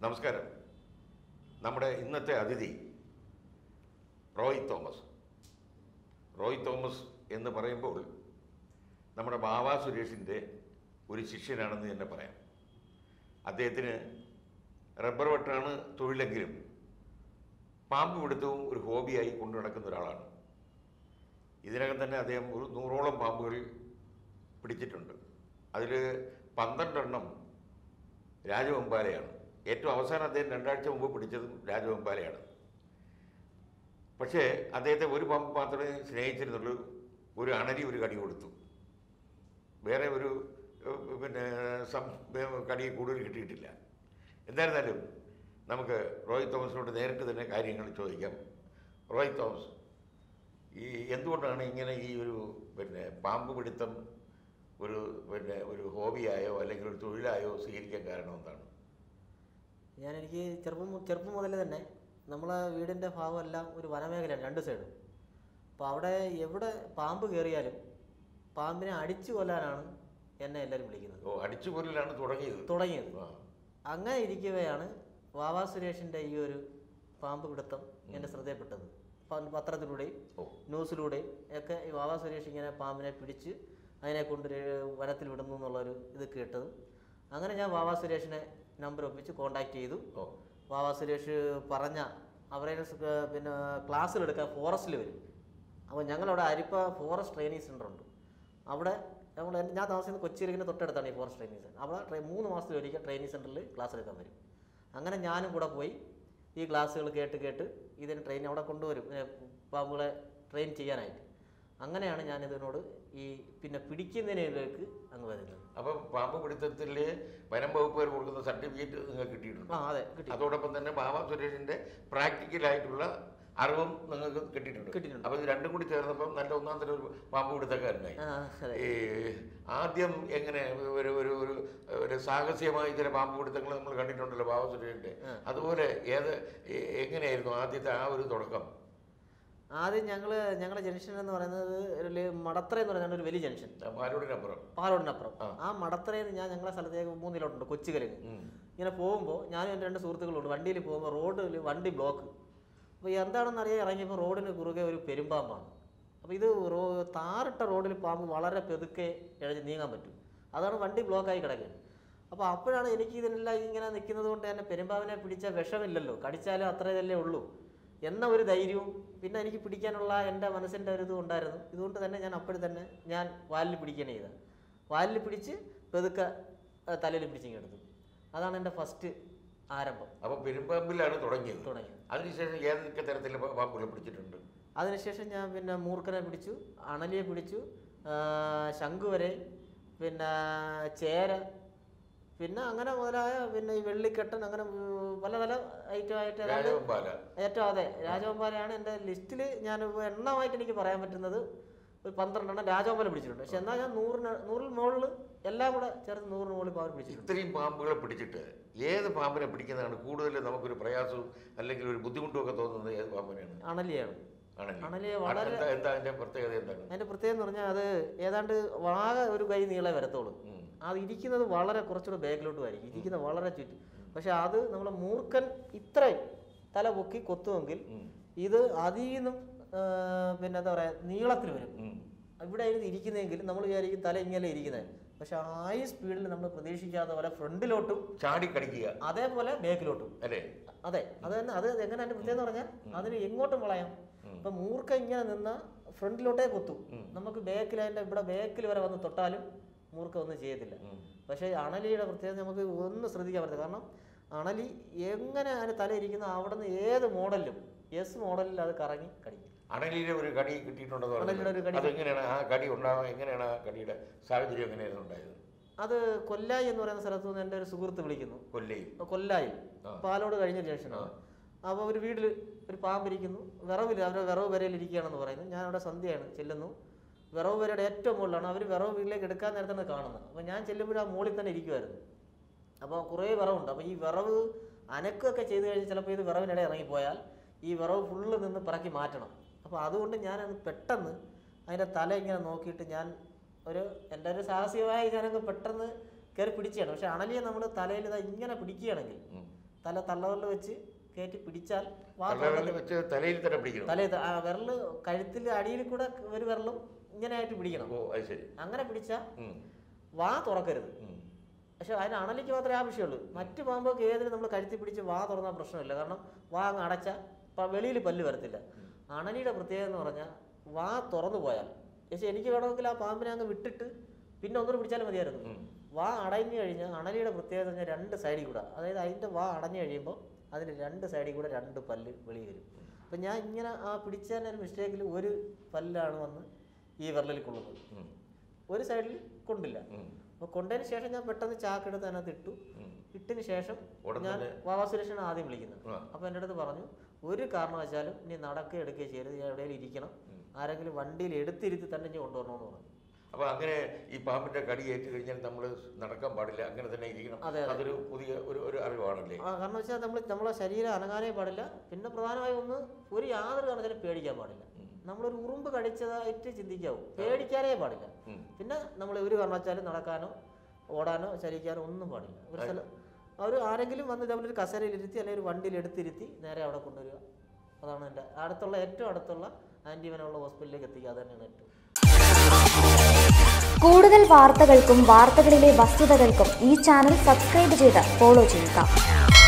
നമസ്കാരം നമ്മുടെ ഇന്നത്തെ അതിഥി റോയ് തോമസ് റോയ് തോമസ് എന്ന് പറയുമ്പോൾ നമ്മുടെ ബാബ സുരേഷിൻ്റെ ഒരു ശിഷ്യനാണെന്ന് തന്നെ പറയാം അദ്ദേഹത്തിന് റബ്ബർ വെട്ടാണ് തൊഴിലെങ്കിലും പാമ്പ് പിടുത്തവും ഒരു ഹോബിയായി കൊണ്ടു നടക്കുന്ന ഒരാളാണ് ഇതിനകം തന്നെ അദ്ദേഹം ഒരു നൂറോളം പാമ്പുകൾ പിടിച്ചിട്ടുണ്ട് അതിൽ പന്ത്രണ്ടെണ്ണം രാജവെമ്പാലയാണ് ഏറ്റവും അവസാനം അദ്ദേഹം രണ്ടാഴ്ച മുമ്പ് പിടിച്ചതും രാജവെമ്പാലയാണ് പക്ഷേ അദ്ദേഹത്തെ ഒരു പാമ്പ് മാത്രമേ സ്നേഹിച്ചിരുന്നുള്ളൂ ഒരു അണലി ഒരു കടി കൊടുത്തു വേറെ ഒരു ഏഹ്, പിന്നെ സം വേ- കടി കൂടുതൽ കിട്ടിയിട്ടില്ല എന്തായിരുന്നാലും നമുക്ക് റോയ് തോമസിനോട് നേരിട്ട് തന്നെ കാര്യങ്ങൾ ചോദിക്കാം റോയ് തോമസ് ഈ എന്തുകൊണ്ടാണ് ഇങ്ങനെ ഈ ഒരു പിന്നെ പാമ്പ് പിടുത്തം ഒരു പിന്നെ ഒരു ഹോബിയായോ അല്ലെങ്കിൽ ഒരു തൊഴിലായോ സ്വീകരിക്കാൻ കാരണം എന്താണ് ഞാൻ എനിക്ക് ചെറുപ്പം മു- ചെറുപ്പം മുതൽ തന്നെ നമ്മളെ വീടിൻ്റെ ഭാഗമെല്ലാം ഒരു വനമേഖലയാണ് രണ്ട് സൈഡും അപ്പോൾ അവിടെ എവിടെ പാമ്പ് കയറിയാലും പാമ്പിനെ അടിച്ചു കൊല്ലാനാണ് എന്നെ എല്ലാവരും വിളിക്കുന്നത് ഓ അടിച്ചു കൊല്ലലാണ് തുടങ്ങിയത് തുടങ്ങിയത് ആ. അങ്ങനെ ഇരിക്കവെയാണ് വാവാ സുരേഷിൻ്റെ ഈ ഒരു പാമ്പ് പിടുത്തം എൻ്റെ ശ്രദ്ധയിൽപ്പെട്ടത് പ- പത്രത്തിലൂടെയും ഓ ന്യൂസിലൂടെയും ഒക്കെ ഈ വാവാ സുരേഷ് ഇങ്ങനെ പാമ്പിനെ പിടിച്ച് അതിനെ കൊണ്ട് വനത്തിൽ വിടുന്നു എന്നുള്ളൊരു ഇത് കേട്ടതും അങ്ങനെ ഞാൻ വാവാ സുരേഷിനെ നമ്പർ ഒപ്പിച്ച് കോണ്ടാക്ട് ചെയ്തു ഓ വാവാ സുരേഷ് പറഞ്ഞ അവരെ സ് പിന്നെ ക്ലാസ്സിലെടുക്കാൻ ഫോറസ്റ്റിൽ വരും അപ്പോൾ ഞങ്ങളവിടെ അരിപ്പ ഫോറസ്റ്റ് ട്രെയിനിങ് സെൻ്റർ ഉണ്ട് അവിടെ നമ്മൾ ഞാൻ താമസിക്കുന്ന കൊച്ചിയിലിങ്ങനെ തൊട്ടടുത്താണ് ഈ ഫോറസ്റ്റ് ട്രെയിനിങ് സെൻ്റർ അവിടെ ട്രെ മൂന്ന് മാസത്തിൽ ഒരിക്കൽ ട്രെയിനിങ് സെൻറ്ററിൽ ക്ലാസ് എടുക്കാൻ വരും അങ്ങനെ ഞാനും കൂടെ പോയി ഈ ക്ലാസ്സുകൾ കേട്ട് കേട്ട് ഇതിന് ട്രെയിൻ അവിടെ കൊണ്ടുവരും ഏ, പാമ്പുകളെ ട്രെയിൻ ചെയ്യാനായിട്ട് അങ്ങനെയാണ് ഞാൻ ഇതിനോട് ഈ പിന്നെ പിടിക്കുന്നതിലേക്ക് അങ്ങ് വരുന്നത് അപ്പം പാമ്പ് പിടുത്തത്തിൽ വനം വകുപ്പുകാർ കൊടുക്കുന്ന സർട്ടിഫിക്കറ്റ് നിങ്ങൾക്ക് കിട്ടിയിട്ടുണ്ട് ആ അതെ കിട്ടി അതോടൊപ്പം തന്നെ ബാബ സുരേഷിന്റെ പ്രാക്ടിക്കലായിട്ടുള്ള അറിവും നിങ്ങൾക്ക് കിട്ടിയിട്ടുണ്ട് കിട്ടിയിട്ടുണ്ട്. അപ്പൊ ഇത് രണ്ടും കൂടി ചേർന്നപ്പം നല്ല ഒന്നാം തരം ഒരു പാമ്പ് പിടുത്തക്കാരനായി ആ അതെ ഈ ആദ്യം എങ്ങനെ ഒരു ഒരു ഒരു ഒരു സാഹസികമായ ചില പാമ്പ് പിടുത്തങ്ങൾ നമ്മൾ കണ്ടിട്ടുണ്ടല്ലോ ബാബ സുരേഷിന്റെ അതുപോലെ ഏത് എ- എങ്ങനെയായിരുന്നു ആദ്യത്തെ ആ ഒരു തുടക്കം ആദ്യം ഞങ്ങൾ ഞങ്ങളുടെ ജംഗ്ഷൻ എന്ന് പറയുന്നത് ഒരു ലി- മടത്തറ എന്ന് പറയുന്നത് ഒരു വലിയ ജംഗ്ഷൻ മാരോടിനപ്പുറം പാലോടിനപ്പുറം ആ മടത്തറയിൽ നിന്ന് ഞാൻ ഞങ്ങളുടെ സ്ഥലത്തേക്ക് മൂന്ന് കിലോട്ടുണ്ട് കൊച്ചുകലിന് ഇങ്ങനെ പോകുമ്പോൾ ഞാനും എൻ്റെ രണ്ട് സുഹൃത്തുക്കളുണ്ട് വണ്ടിയിൽ പോകുമ്പോൾ റോഡിൽ വണ്ടി ബ്ലോക്ക് അപ്പോൾ എന്താണെന്ന് അറിയാൻ ഇറങ്ങിയപ്പോൾ റോഡിന് കുറുകെ ഒരു പെരുമ്പാമ്പാണ് അപ്പോൾ ഇത് റോ താറിട്ട റോഡിൽ പാമ്പ് വളരെ പെതുക്കെ ഇഴഞ്ഞ് നീങ്ങാൻ പറ്റും അതാണ് വണ്ടി ബ്ലോക്കായി കിടക്കുന്നത് അപ്പോൾ അപ്പോഴാണ് എനിക്ക് ഇതിനെല്ലാം ഇങ്ങനെ നിൽക്കുന്നത് കൊണ്ട് തന്നെ പെരുമ്പാവിനെ പിടിച്ച വിഷമില്ലല്ലോ കടിച്ചാലും അത്ര ഇതല്ലേ ഉള്ളൂ എന്ന ഒരു ധൈര്യവും പിന്നെ എനിക്ക് പിടിക്കാനുള്ള എൻ്റെ മനസ്സിൻ്റെ ഒരു ഇതും ഉണ്ടായിരുന്നു ഇതുകൊണ്ട് തന്നെ ഞാൻ അപ്പോഴും തന്നെ ഞാൻ വാലിൽ പിടിക്കുകയാണ് ചെയ്തത് വാലിൽ പിടിച്ച് പെതുക്കെ തലയിൽ പിടിച്ചിങ്ങെടുത്തു അതാണ് എൻ്റെ ഫസ്റ്റ് ആരംഭം അപ്പൊ പെരുമ്പാമ്പിലാണ് തുടങ്ങിയത് തുടങ്ങിയത് അതിനുശേഷം ഏതൊക്കെ തരത്തിലുള്ള പാ- പാമ്പുകളെ പിടിച്ചിട്ടുണ്ട് അതിനുശേഷം ഞാൻ പിന്നെ മൂർഖനെ പിടിച്ചു അണലിയെ പിടിച്ചു ആ, ശംഖുവരെ പിന്നെ ചേര പിന്നെ അങ്ങനെ മുതലായ പിന്നെ ഈ വെള്ളിക്കെട്ടൻ അങ്ങനെ ഉം, പല പല ഐറ്റം ആയിട്ട് ഏതാണ്ട് രാജവെമ്പാല ഏറ്റവും അതെ രാജവമ്പാലയാണ് എൻ്റെ ലിസ്റ്റിൽ ഞാൻ എണ്ണമായിട്ട് എനിക്ക് പറയാൻ പറ്റുന്നത് ഒരു പന്ത്രണ്ടെണ്ണം രാജവമ്പാല പിടിച്ചിട്ടുണ്ട് പക്ഷെ എന്നാൽ ഞാൻ നൂറിന് നൂറിൽ മുകളിൽ എല്ലാം കൂടെ ചേർത്ത് നൂറിന് മുകളിൽ പാവൻ പിടിച്ചിട്ടുണ്ട് ഇത്രയും പാമ്പുകളെ പിടിച്ചിട്ട് ഏത് പാമ്പിനെ പിടിക്കുന്നതാണ് കൂടുതൽ നമുക്കൊരു പ്രയാസവും അല്ലെങ്കിൽ ഒരു ബുദ്ധിമുട്ടും ഒക്കെ തോന്നുന്നത് ഏത് പാമ്പിനെയാണ് അണലിയാണ് ആണല്ലേ അണലിയെ വളരെ എന്താ എന്താ അതിന്റെ പ്രത്യേകത എന്താണ് അതിൻ്റെ പ്രത്യേകത എന്ന് പറഞ്ഞാൽ അത് ഏതാണ്ട് ആകെ ഒരു കൈ നീളെ വരത്തുള്ളൂ ഉം. അത് ഇരിക്കുന്നത് വളരെ കുറച്ചുകൂടെ ബാക്കിലോട്ട് ആയിരിക്കും ഇരിക്കുന്നത് വളരെ ചുറ്റും പക്ഷെ അത് നമ്മൾ മൂർഖൻ ഇത്രയും തല പൊക്കി കൊത്തുമെങ്കിൽ ഇത് അതിൽ നിന്നും ആ, പിന്നെ എന്താ പറയുക നീളത്തിൽ വരും ഉം. ഇവിടെ ആയിരുന്നു ഇരിക്കുന്നതെങ്കിൽ നമ്മൾ വിചാരിക്കും തല ഇങ്ങനെ ഇരിക്കുന്നത് പക്ഷെ ആ സ്പീഡിൽ നമ്മൾ പ്രതീക്ഷിക്കാത്ത പോലെ ഫ്രണ്ടിലോട്ടും ചാടി കടിക്കുക അതേപോലെ ബാക്കിലോട്ടും അല്ലേ അതെ അത് തന്നെ അത് എങ്ങനെ അതിന്റെ പ്രത്യേകത എന്ന് പറഞ്ഞാൽ അതിന് എങ്ങോട്ടും വളയാം ഇപ്പൊ മൂർക്ക ഇങ്ങനെ നിന്ന ഫ്രണ്ടിലോട്ടേ കുത്തും നമുക്ക് ബാക്കിൽ അതിന്റെ ഇവിടെ ബാക്കിൽ വരെ വന്ന് തൊട്ടാലും മൂർക്ക ഒന്നും ചെയ്യത്തില്ല പക്ഷേ അണലിയുടെ പ്രത്യേകത നമുക്ക് ഒന്നും ശ്രദ്ധിക്കാൻ പറ്റില്ല കാരണം അണലി എങ്ങനെ അതിന് തല ഇരിക്കുന്ന അവിടെ നിന്ന് ഏത് മോഡലിലും എസ് മോഡലിൽ അത് കറങ്ങി കടിക്കും അണലിയിലെ ഒരു കടി കിട്ടിയിട്ടുണ്ടെന്ന് അണലിയുടെ ഒരു പറഞ്ഞു കടി. അതെങ്ങനെയാണ് ആ കടി ഉണ്ടാവാൻ എങ്ങനെയാണ് ആ കടിയുടെ സാഹചര്യം എങ്ങനെയായിരുന്നു ഉണ്ടായത് അത് കൊല്ലായി എന്ന് പറയുന്ന സ്ഥലത്ത് നിന്ന് എൻ്റെ ഒരു സുഹൃത്ത് വിളിക്കുന്നു കൊല്ലയിൽ കൊല്ലായി പാലോട് കഴിഞ്ഞ ജംഗ്ഷനാണ് അപ്പോൾ ഒരു വീട്ടിൽ ഒരു പാമ്പിരിക്കുന്നു വിറവിൽ അവരുടെ വിറവ് വരയിൽ ഇരിക്കുകയാണെന്ന് പറയുന്നു ഞാൻ അവിടെ സന്ധ്യയാണ് ചെല്ലുന്നു വിറവ് വരയുടെ ഏറ്റവും മുകളിലാണ് അവർ വിറവ് വീട്ടിലേക്ക് എടുക്കാൻ നേരത്താണ് കാണുന്നത് അപ്പോൾ ഞാൻ ചെല്ലുമ്പോൾ ആ മുകളിൽ തന്നെ ഇരിക്കുമായിരുന്നു അപ്പോൾ കുറേ വിറവുണ്ട് അപ്പോൾ ഈ വിറവ് അനക്കൊക്കെ ചെയ്ത് കഴിഞ്ഞ് ചിലപ്പോൾ ഇത് വിറവിനിടെ ഇറങ്ങിപ്പോയാൽ ഈ വിറവ് ഫുള്ള് നിന്ന് പിറക്കി മാറ്റണം അപ്പോൾ അതുകൊണ്ട് ഞാനത് പെട്ടെന്ന് അതിൻ്റെ തല ഇങ്ങനെ നോക്കിയിട്ട് ഞാൻ ഒരു എൻ്റെ ഒരു സാഹസികമായി ഞാനങ്ങ് പെട്ടെന്ന് കയറി പിടിക്കുകയാണ് പക്ഷെ അണലിയെ നമ്മൾ തലയിൽ ഇതാ ഇങ്ങനെ പിടിക്കുകയാണെങ്കിൽ തല തള്ളവരിൽ വെച്ച് കയറ്റി പിടിച്ചാൽ വാ തള്ളവിരൽ വെച്ച് തലയിൽ തന്നെ പിടിക്കണം തലയിൽ ത- ആ വിരല് കഴുത്തിൽ അടിയിൽ കൂടെ ഒരു വിരലും ഇങ്ങനെ ആയിട്ട് പിടിക്കണം ഓ അത് ശരി അങ്ങനെ പിടിച്ചാൽ ഉം, വാ തുറക്കരുത് ഉം. പക്ഷെ അതിന് അണലിക്ക് മാത്രമേ ആവശ്യമുള്ളൂ മറ്റ് പാമ്പൊക്കെ ഏതിനും നമ്മൾ കഴുത്തി പിടിച്ച് വാ തുറന്നാൽ പ്രശ്നമില്ല കാരണം വാ അങ്ങ് അടച്ച വെളിയിൽ പല്ല് വരത്തില്ല അണലിയുടെ പ്രത്യേകത എന്ന് പറഞ്ഞാൽ വാ തുറന്നു പോയാൽ പക്ഷെ എനിക്ക് വേണമെങ്കിൽ ആ പാമ്പിനെ അങ്ങ് വിട്ടിട്ട് പിന്നെ ഒന്നുകൂടി പിടിച്ചാലും മതിയായിരുന്നു ഉം. വാ അടഞ്ഞു കഴിഞ്ഞാൽ അണലിയുടെ പ്രത്യേകത എന്ന് പറഞ്ഞാൽ രണ്ട് സൈഡിൽ കൂടെ അതായത് അതിൻ്റെ വാ അടഞ്ഞു കഴിയുമ്പോൾ അതിന് രണ്ട് സൈഡിൽ കൂടെ രണ്ട് പല്ല് വെളി വരും അപ്പം ഞാൻ ഇങ്ങനെ ആ പിടിച്ചതിൻ്റെ ഒരു മിസ്റ്റേക്കിൽ ഒരു പല്ലാണ് വന്ന് ഈ വിരലിൽ കൊള്ളുന്നത് ഉം, ഒരു സൈഡിൽ കൊണ്ടില്ല ഉം, അപ്പോൾ കൊണ്ടതിന് ശേഷം ഞാൻ പെട്ടെന്ന് ചാക്കെടുത്ത് അതിനകത്ത് ഇട്ടു ഉം. ഇട്ടതിന് ശേഷം ഉടൻ ഞാൻ തന്നെ വാവാ സുരേഷാണ് ആദ്യം വിളിക്കുന്നത് ആ. അപ്പോൾ എൻ്റെ അടുത്ത് പറഞ്ഞു ഒരു കാരണവശാലും ഇനി നടക്കുക എടുക്കുകയോ ചെയ്യരുത് ഞാൻ എവിടെയെങ്കിലും ഇരിക്കണം ആരെങ്കിലും വണ്ടിയിൽ എടുത്തിരുത്തി തന്നെ ഇനി കൊണ്ടുവരണമെന്ന് പറഞ്ഞു അപ്പൊ അങ്ങനെ ഈ പാമ്പിന്റെ കടി ഏറ്റു കഴിഞ്ഞാൽ നമ്മൾ നടക്കാൻ പാടില്ല അങ്ങനെ തന്നെ ഇരിക്കണം അതെ, അതെ. അതൊരു പുതിയ ഒരു ഒരു അറിവാണല്ലേ ആ കാരണം വെച്ചാൽ നമ്മൾ നമ്മളെ ശരീരം അനങ്ങാനേ പാടില്ല പിന്നെ പ്രധാനമായും ഒന്ന് ഒരു യാതൊരു കാരണത്തിലും പേടിക്കാൻ പാടില്ല നമ്മളൊരു ഉറുമ്പ് കടിച്ചതായിട്ട് ചിന്തിക്കാവൂ പേടിക്കാനേ പാടില്ല ഉം. പിന്നെ നമ്മൾ ഒരു കാരണവശാലും നടക്കാനോ ഓടാനോ ചലിക്കാനോ ഒന്നും പാടില്ല ഒരു സ്ഥലം അവർ ആരെങ്കിലും വന്ന് ഇതേപോലെ ഒരു കസേരയിൽ ഇരുത്തി അല്ലെങ്കിൽ ഒരു വണ്ടിയിൽ എടുത്തിരുത്തി നേരെ അവിടെ കൊണ്ടുവരിക അതാണ് എൻ്റെ അടുത്തുള്ള ഏറ്റവും അടുത്തുള്ള ആൻറ്റിവനുള്ള ഹോസ്പിറ്റലിലേക്ക് എത്തിക്കുക അത് തന്നെയാണ് ഏറ്റവും കൂടുതൽ വാർത്തകൾക്കും വാർത്തകളിലെ വസ്തുതകൾക്കും ഈ ചാനൽ സബ്സ്ക്രൈബ് ചെയ്ത് ഫോളോ ചെയ്യുക